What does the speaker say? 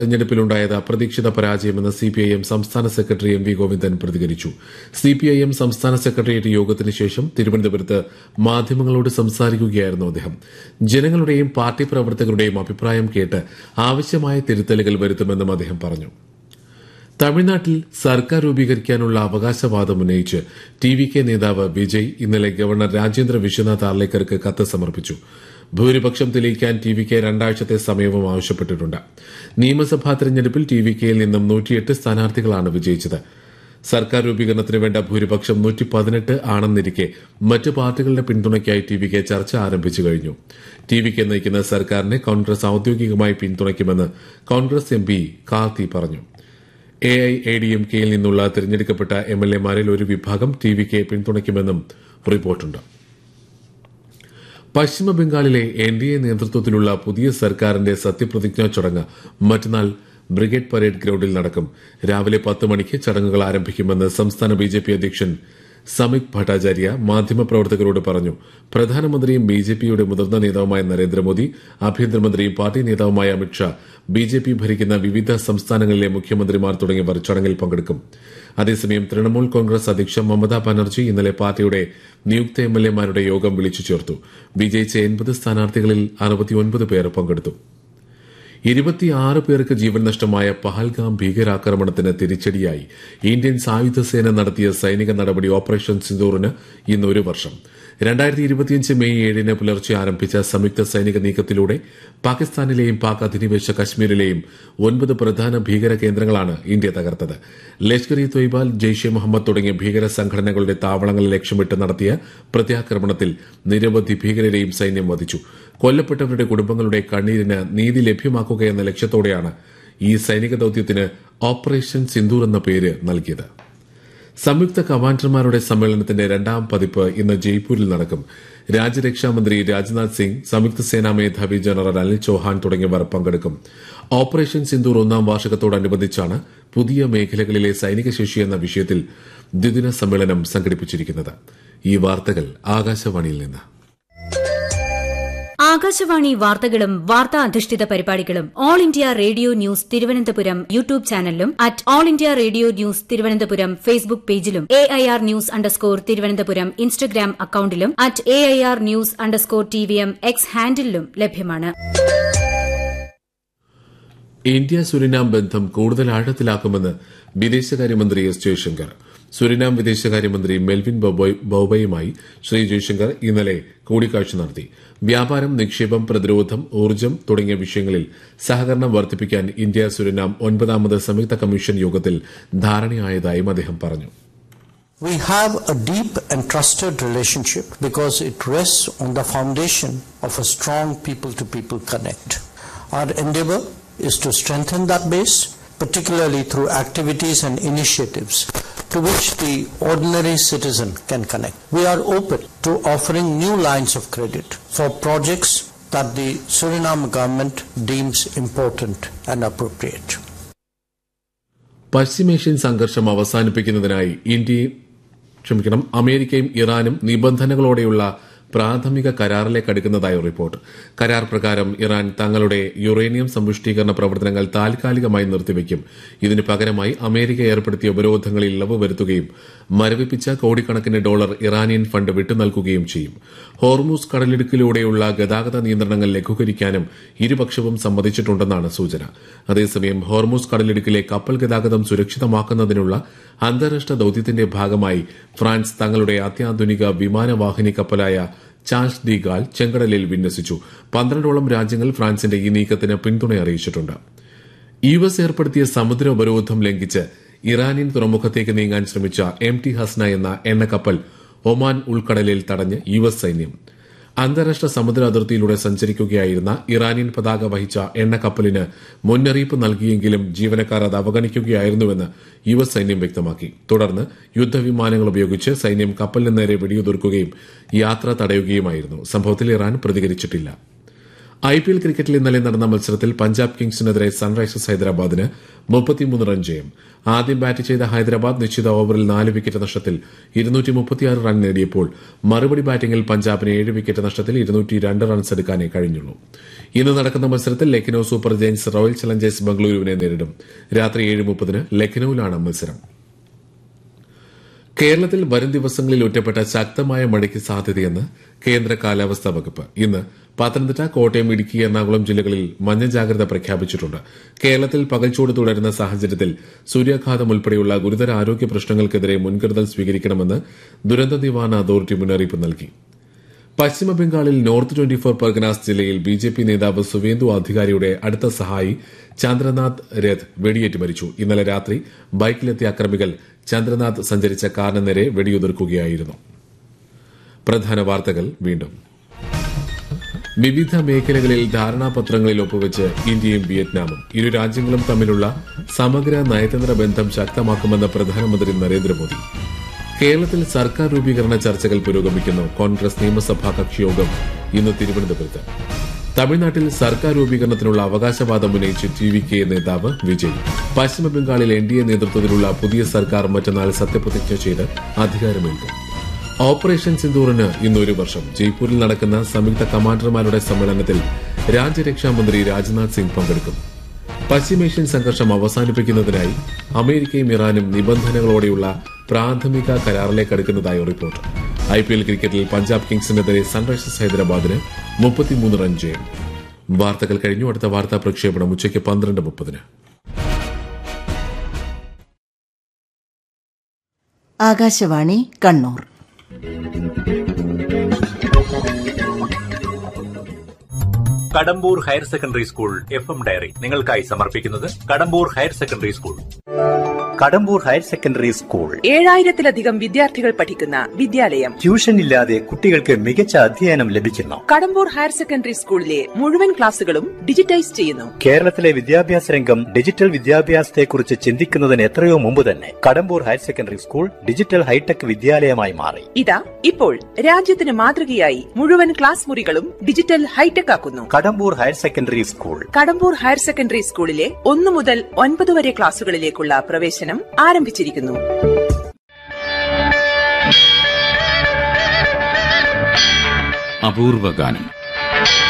തെരഞ്ഞെടുപ്പിലുണ്ടായത് അപ്രതീക്ഷിത പരാജയമെന്ന് സിപിഐഎം സംസ്ഥാന സെക്രട്ടറി എം വി ഗോവിന്ദൻ പ്രതികരിച്ചു സിപിഐഎം സംസ്ഥാന സെക്രട്ടേറിയറ്റ് യോഗത്തിന് ശേഷം തിരുവനന്തപുരത്ത് മാധ്യമങ്ങളോട് സംസാരിക്കുകയായിരുന്നു അദ്ദേഹം ജനങ്ങളുടെയും പാർട്ടി പ്രവർത്തകരുടെയും അഭിപ്രായം കേട്ട് ആവശ്യമായ തിരുത്തലുകൾ വരുത്തുമെന്നും അദ്ദേഹം പറഞ്ഞു തമിഴ്നാട്ടിൽ സർക്കാർ രൂപീകരിക്കാനുള്ള അവകാശവാദം ഉന്നയിച്ച് ടി വി കെ നേതാവ് വിജയ് ഇന്നലെ ഗവർണർ രാജേന്ദ്ര വിശ്വനാഥ് ആർലേക്കർക്ക് കത്ത് സമർപ്പിച്ചു ഭൂരിപക്ഷം തെളിയിക്കാൻ ടി വി കെ രണ്ടാഴ്ചത്തെ സമയവും ആവശ്യപ്പെട്ടിട്ടുണ്ട് നിയമസഭാ തെരഞ്ഞെടുപ്പിൽ ടി വി കെയിൽ നിന്നും നൂറ്റിയെട്ട് സ്ഥാനാർത്ഥികളാണ് വിജയിച്ചത് സർക്കാർ രൂപീകരണത്തിന് വേണ്ട ഭൂരിപക്ഷം നൂറ്റി പതിനെട്ട് ആണെന്നിരിക്കെ മറ്റ് പാർട്ടികളുടെ പിന്തുണയ്ക്കായി ടി വി കെ ചർച്ച ആരംഭിച്ചു കഴിഞ്ഞു ടി വി കെ നയിക്കുന്ന സർക്കാരിനെ കോൺഗ്രസ് ഔദ്യോഗികമായി പിന്തുണയ്ക്കുമെന്ന് കോൺഗ്രസ് എം പി കാർത്തി പറഞ്ഞു A I A D M കെയിൽ നിന്നുള്ള തിരഞ്ഞെടുക്കപ്പെട്ട എം എൽ എമാരിൽ ഒരു വിഭാഗം ടി വി കെ പിന്തുണയ്ക്കുമെന്നും റിപ്പോർട്ടുണ്ട് പശ്ചിമ ബംഗാളിലെ എൻ ഡി എ നേതൃത്വത്തിലുള്ള പുതിയ സർക്കാരിന്റെ സത്യപ്രതിജ്ഞാ ചടങ്ങ് മറ്റന്നാൾ ബ്രിഗേഡ് പരേഡ് ഗ്രൌണ്ടിൽ നടക്കും രാവിലെ പത്ത് മണിക്ക് ചടങ്ങുകൾ ആരംഭിക്കുമെന്ന് സംസ്ഥാന ബി ജെ പി അധ്യക്ഷൻ സമിക് ഭട്ടാചാര്യ മാധ്യമപ്രവർത്തകരോട് പറഞ്ഞു പ്രധാനമന്ത്രിയും ബി ജെ പിയുടെ മുതിർന്ന നേതാവുമായ നരേന്ദ്രമോദി ആഭ്യന്തരമന്ത്രിയും പാർട്ടി നേതാവുമായ അമിത്ഷാ ബി ജെ പി ഭരിക്കുന്ന വിവിധ സംസ്ഥാനങ്ങളിലെ മുഖ്യമന്ത്രിമാർ തുടങ്ങിയവർ ചടങ്ങിൽ പങ്കെടുക്കും അതേസമയം തൃണമൂൽ കോൺഗ്രസ് അധ്യക്ഷ മമതാ ബാനർജി ഇന്നലെ പാർട്ടിയുടെ നിയുക്ത എം എൽ എമാരുടെ യോഗം വിളിച്ചു ചേർത്തു വിജയിച്ച എൺപത് സ്ഥാനാർത്ഥികളിൽ അറുപത്തിയൊൻപത് പേർ പങ്കെടുത്തു ഇരുപത്തിയാറ് പേർക്ക് ജീവൻ നഷ്ടമായ പഹൽഗാം ഭീകരാക്രമണത്തിന് തിരിച്ചടിയായി ഇന്ത്യൻ സായുധ സേന നടത്തിയ സൈനിക നടപടി ഓപ്പറേഷൻ സിന്ദൂറിന് ഇന്ന് ഒരു വർഷം രണ്ടായിരത്തി ഇരുപത്തിയഞ്ച് മെയ് ഏഴിന് പുലർച്ചെ ആരംഭിച്ച സംയുക്ത സൈനിക നീക്കത്തിലൂടെ പാകിസ്ഥാനിലെയും പാക് അധിനിവേശ കശ്മീരിലെയും ഒൻപത് പ്രധാന ഭീകര കേന്ദ്രങ്ങളാണ് ഇന്ത്യ തകർത്തത് ലഷ്കർ ഇ തൊയ്ബാൽ ജെയ്ഷെ മുഹമ്മദ് തുടങ്ങിയ ഭീകര സംഘടനകളുടെ താവളങ്ങൾ ലക്ഷ്യമിട്ട് നടത്തിയ പ്രത്യാക്രമണത്തിൽ നിരവധി ഭീകരരെയും സൈന്യം വധിച്ചു കൊല്ലപ്പെട്ടവരുടെ കുടുംബങ്ങളുടെ കണ്ണീരിന് നീതി ലഭ്യമാക്കുക എന്ന ലക്ഷ്യത്തോടെയാണ് ഈ സൈനിക ദൌത്യത്തിന് ഓപ്പറേഷൻ സിന്ദൂർ എന്ന പേര് നൽകിയത് സംയുക്ത കമാൻഡർമാരുടെ സമ്മേളനത്തിന്റെ രണ്ടാം പതിപ്പ് ഇന്ന് ജയ്പൂരിൽ നടക്കും രാജ്യരക്ഷാമന്ത്രി രാജ്നാഥ് സിംഗ് സംയുക്ത സേനാ മേധാവി ജനറൽ അനിൽ ചൌഹാൻ തുടങ്ങിയവർ പങ്കെടുക്കും ഓപ്പറേഷൻ സിന്ദൂർ ഒന്നാം വാർഷികത്തോടനുബന്ധിച്ചാണ് പുതിയ മേഖലകളിലെ സൈനിക ശേഷി എന്ന വിഷയത്തിൽ ദ്വിദിന സമ്മേളനം സംഘടിപ്പിച്ചിരിക്കുന്നത് ഈ വാർത്തകൾ ആകാശവാണിയിൽ നിന്ന് ആകാശവാണി വാർത്തകളും വാർത്താ അധിഷ്ഠിത പരിപാടികളും All India Radio news Thiruvananthapuram YouTube ചാനലിലും at All India Radio news Thiruvananthapuram Facebook പേജിലും A I R news underscore Thiruvananthapuram Instagram അക്കൌണ്ടിലും at A I R news underscore T V M X ഹാൻഡിലും ലഭ്യമാണ് ഇന്ത്യ സുരിനാം ബന്ധം കൂടുതൽ ആഴത്തിലാക്കുമെന്ന് വിദേശകാര്യമന്ത്രി എസ് ജയശങ്കർ സുരിനാം വിദേശകാര്യമന്ത്രി മെൽവിൻ ബോബയുമായി ശ്രീ ജയശങ്കർ ഇന്നലെ കൂടിക്കാഴ്ച നടത്തി വ്യാപാരം നിക്ഷേപം പ്രതിരോധം ഊർജ്ജം തുടങ്ങിയ വിഷയങ്ങളിൽ സഹകരണം വർദ്ധിപ്പിക്കാൻ ഇന്ത്യ സുരിനാം ഒൻപതാമത് സംയുക്ത കമ്മീഷൻ യോഗത്തിൽ ധാരണയായതായും അദ്ദേഹം പറഞ്ഞു We have a deep and trusted relationship because it rests on the foundation of a strong people to people connect. Our endeavor is to strengthen that base, particularly through activities and initiatives to which the ordinary citizen can connect. We are open to offering new lines of credit for projects that the Suriname government deems important and appropriate. പശ്ചിമേഷ്യൻ സംഘർഷം അവസാനിപ്പിക്കുന്നതിനായി ഇന്ത്യയും ക്ഷമിക്കണം അമേരിക്കയും ഇറാനും നിബന്ധനകളോടെയുള്ള പ്രാഥമിക കരാറിലേക്ക് അടുക്കുന്നതായി റിപ്പോർട്ട് കരാർ പ്രകാരം ഇറാൻ തങ്ങളുടെ യുറേനിയം സമ്പുഷ്ടീകരണ പ്രവർത്തനങ്ങൾ താൽക്കാലികമായി നിർത്തിവെക്കും ഇതിന് പകരമായി അമേരിക്ക ഏർപ്പെടുത്തിയ ഉപരോധങ്ങളിൽ ഇളവ് വരുത്തുകയും മരവിപ്പിച്ച കോടിക്കണക്കിന് ഡോളർ ഇറാനിയൻ ഫണ്ട് വിട്ടുനൽകുകയും ചെയ്യും ഹോർമൂസ് കടലിടുക്കിലൂടെയുള്ള ഗതാഗത നിയന്ത്രണങ്ങൾ ലഘൂകരിക്കാനും ഇരുപക്ഷവും സമ്മതിച്ചിട്ടുണ്ടെന്നാണ് സൂചന അതേസമയം ഹോർമൂസ് കടലിടുക്കിലെ കപ്പൽ ഗതാഗതം സുരക്ഷിതമാക്കുന്നതിനുള്ള അന്താരാഷ്ട്ര ദൌത്യത്തിന്റെ ഭാഗമായി ഫ്രാൻസ് തങ്ങളുടെ അത്യാധുനിക വിമാനവാഹിനി കപ്പലായ ചാൾസ് ഡി ഗാൾ ചെങ്കടലിൽ വിന്യസിച്ചു പന്ത്രണ്ടോളം രാജ്യങ്ങൾ ഫ്രാൻസിന്റെ ഈ നീക്കത്തിന് പിന്തുണ അറിയിച്ചിട്ടുണ്ട് യു എസ് ഏർപ്പെടുത്തിയ സമുദ്ര ഉപരോധം ലംഘിച്ച് ഇറാനിയൻ തുറമുഖത്തേക്ക് നീങ്ങാൻ ശ്രമിച്ച എം ടി ഹസ്ന എന്ന എണ്ണക്കപ്പൽ ഒമാൻ ഉൾക്കടലിൽ തടഞ്ഞ് യു എസ് സൈന്യം അന്താരാഷ്ട്ര സമുദ്ര അതിർത്തിയിലൂടെ സഞ്ചരിക്കുകയായിരുന്ന ഇറാനിയൻ പതാക വഹിച്ച എണ്ണക്കപ്പലിന് മുന്നറിയിപ്പ് നൽകിയെങ്കിലും ജീവനക്കാർ അത് അവഗണിക്കുകയായിരുന്നുവെന്ന് യു എസ് സൈന്യം വ്യക്തമാക്കി തുടർന്ന് യുദ്ധവിമാനങ്ങൾ ഉപയോഗിച്ച് സൈന്യം കപ്പലിന് നേരെ വെടിയുതിർക്കുകയും യാത്ര തടയുകയുമായിരുന്നു സംഭവത്തിൽ ഇറാൻ പ്രതികരിച്ചിട്ടില്ല ഐ പി എൽ ക്രിക്കറ്റിൽ ഇന്നലെ നടന്ന മത്സരത്തിൽ പഞ്ചാബ് കിങ്സിനെതിരെ സൺറൈസേഴ്സ് ഹൈദരാബാദിന് മുപ്പത്തിമൂന്ന് റൺ ജയം ആദ്യം ബാറ്റ് ചെയ്ത ഹൈദരാബാദ് നിശ്ചിത ഓവറിൽ നാല് വിക്കറ്റ് നഷ്ടത്തിൽ ഇരുന്നൂറ്റിമുപ്പത്തിയാറ് റൺ നേടിയപ്പോൾ മറുപടി ബാറ്റിംഗിൽ പഞ്ചാബിന് ഏഴ് വിക്കറ്റ് നഷ്ടത്തിൽ ഇരുന്നൂറ്റി രണ്ട് റൺസ് എടുക്കാനേ കഴിഞ്ഞുള്ളൂ ഇന്ന് നടക്കുന്ന മത്സരത്തിൽ Lucknow super giants royal challengers ബംഗളൂരുവിനെ നേരിടും രാത്രി ഏഴ് മുപ്പതിന് ലക്നൌവിലാണ് മത്സരം കേരളത്തിൽ വരും ദിവസങ്ങളിൽ ഒറ്റപ്പെട്ട ശക്തമായ മഴയ്ക്ക് സാധ്യതയെന്ന് കേന്ദ്ര കാലാവസ്ഥാ വകുപ്പ് ഇന്ന് പത്തനംതിട്ട കോട്ടയം ഇടുക്കി എറണാകുളം ജില്ലകളിൽ മഞ്ഞ ജാഗ്രത പ്രഖ്യാപിച്ചിട്ടുണ്ട് കേരളത്തിൽ പകൽച്ചൂട് തുടരുന്ന സാഹചര്യത്തിൽ സൂര്യാഘാതം ഉൾപ്പെടെയുള്ള ഗുരുതര ആരോഗ്യ പ്രശ്നങ്ങൾക്കെതിരെ മുൻകരുതൽ സ്വീകരിക്കണമെന്ന് ദുരന്ത നിവാരണ അതോറിറ്റി മുന്നറിയിപ്പ് നൽകി പശ്ചിമബംഗാളിൽ നോർത്ത് ട്വന്റി ഫോർ പർഗനാസ് ജില്ലയിൽ ബി ജെ പി നേതാവ് സുവേന്ദു അധികാരിയുടെ അടുത്ത സഹായി ചന്ദ്രനാഥ് രഥ് വെടിയേറ്റ് മരിച്ചു ഇന്നലെ രാത്രി ബൈക്കിലെത്തിയ അക്രമികൾ ചന്ദ്രനാഥ് സഞ്ചരിച്ച കാറിന് നേരെ വെടിയുതിർക്കുകയായിരുന്നു പ്രധാന വാർത്തകൾ വീണ്ടും വിവിധ മേഖലകളിൽ ധാരണാപത്രങ്ങളിൽ ഒപ്പുവെച്ച് ഇന്ത്യയും വിയറ്റ്നാമും ഇരു രാജ്യങ്ങളും തമ്മിലുള്ള സമഗ്ര നയതന്ത്ര ബന്ധം ശക്തമാക്കുമെന്ന് പ്രധാനമന്ത്രി നരേന്ദ്രമോദി കേരളത്തിൽ സർക്കാർ രൂപീകരണ ചർച്ചകൾ പുരോഗമിക്കുന്നു കോൺഗ്രസ് നിയമസഭാ കക്ഷിയോഗം ഇന്ന് തിരുവനന്തപുരത്ത് തമിഴ്നാട്ടിൽ സർക്കാർ രൂപീകരണത്തിനുള്ള അവകാശവാദം ഉന്നയിച്ച് ടി വി കെ നേതാവ് വിജയ് പശ്ചിമബംഗാളിൽ എൻ ഡി എ നേതൃത്വത്തിലുള്ള പുതിയ സർക്കാർ മറ്റന്നാൾ സത്യപ്രതിജ്ഞ ചെയ്ത് അധികാരമേൽക്കും ഓപ്പറേഷൻ സിന്ദൂറിന് ഇന്ന് ഒരു വർഷം ജയ്പൂരിൽ നടക്കുന്ന സംയുക്ത കമാൻഡർമാരുടെ സമ്മേളനത്തിൽ രാജ്യരക്ഷാമന്ത്രി രാജ്നാഥ് സിംഗ് പങ്കെടുക്കും പശ്ചിമേഷ്യൻ സംഘർഷം അവസാനിപ്പിക്കുന്നതിനായി അമേരിക്കയും ഇറാനും നിബന്ധനകളോടെയുള്ള പ്രാഥമിക കരാറിലേക്ക് അടുക്കുന്നതായി റിപ്പോർട്ട് ഐ പി എൽ ക്രിക്കറ്റിൽ പഞ്ചാബ് കിങ്സിനെതിരെ സൺറൈസേഴ്സ് ഹൈദരാബാദിന് മുപ്പത്തിമൂന്ന് റൺ ജയം വാർത്തകൾ കഴിഞ്ഞു അടുത്ത വാർത്താ പ്രക്ഷേപണം ഉച്ചയ്ക്ക് പന്ത്രണ്ട് മുപ്പതിന് Akashvani Kannur Kadambur higher secondary school F M diary നിങ്ങൾക്കായി സമർപ്പിക്കുന്നത് Kadambur higher secondary school Kadambur higher secondary school ഏഴായിരത്തിലധികം വിദ്യാർത്ഥികൾ പഠിക്കുന്ന വിദ്യാലയം ട്യൂഷൻ ഇല്ലാതെ കുട്ടികൾക്ക് മികച്ച അധ്യയനം ലഭിക്കുന്നു കടമ്പൂർ ഹയർ സെക്കൻഡറി സ്കൂളിലെ മുഴുവൻ ക്ലാസുകളും ഡിജിറ്റൈസ് ചെയ്യുന്നു കേരളത്തിലെ വിദ്യാഭ്യാസ രംഗം ഡിജിറ്റൽ വിദ്യാഭ്യാസത്തെക്കുറിച്ച് ചിന്തിക്കുന്നതിന് എത്രയോ മുമ്പ് തന്നെ Kadambur higher secondary school digital high tech വിദ്യാലയമായി മാറി ഇതാ ഇപ്പോൾ രാജ്യത്തിന് മാതൃകയായി മുഴുവൻ ക്ലാസ് മുറികളും ഡിജിറ്റൽ ഹൈടെക് ആക്കുന്നു Kadambur higher secondary school Kadambur higher secondary സ്കൂളിലെ ഒന്നു മുതൽ ഒൻപത് വരെ ക്ലാസുകളിലേക്കുള്ള പ്രവേശനം ആരംഭിച്ചിരിക്കുന്നു അപൂർവ ഗാനം